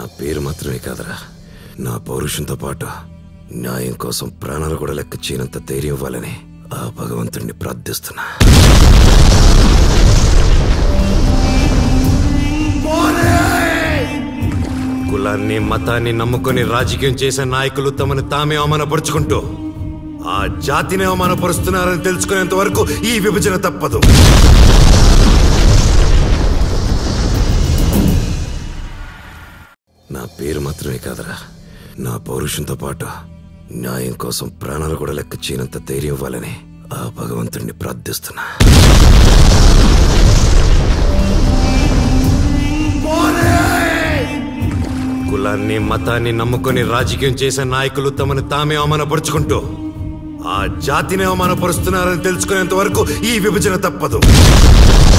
పేరు మాత్రమే కాదురా నా పౌరుషంతో పాటు న్యాయం కోసం ప్రాణాలు కూడా లెక్క చేయనంత ధైర్యం ఇవ్వాలని ఆ భగవంతుణ్ణి ప్రార్థిస్తున్నా కులాన్ని మతాన్ని నమ్ముకొని రాజకీయం చేసే నాయకులు తమను తామే అవమానపరుచుకుంటూ ఆ జాతిని అవమానపరుస్తున్నారని తెలుసుకునేంత వరకు ఈ విభజన తప్పదు నా పేరు మాత్రమే కాదురా నా పౌరుషంతో పాటు న్యాయం కోసం ప్రాణాలు కూడా లెక్క చేయనంత ధైర్యం ఇవ్వాలని ఆ భగవంతుణ్ణి ప్రార్థిస్తున్నా కులాన్ని మతాన్ని నమ్ముకొని రాజకీయం చేసే నాయకులు తమను తామే అవమానపరుచుకుంటూ ఆ జాతిని అవమానపరుస్తున్నారని తెలుసుకునేంత వరకు ఈ విభజన తప్పదు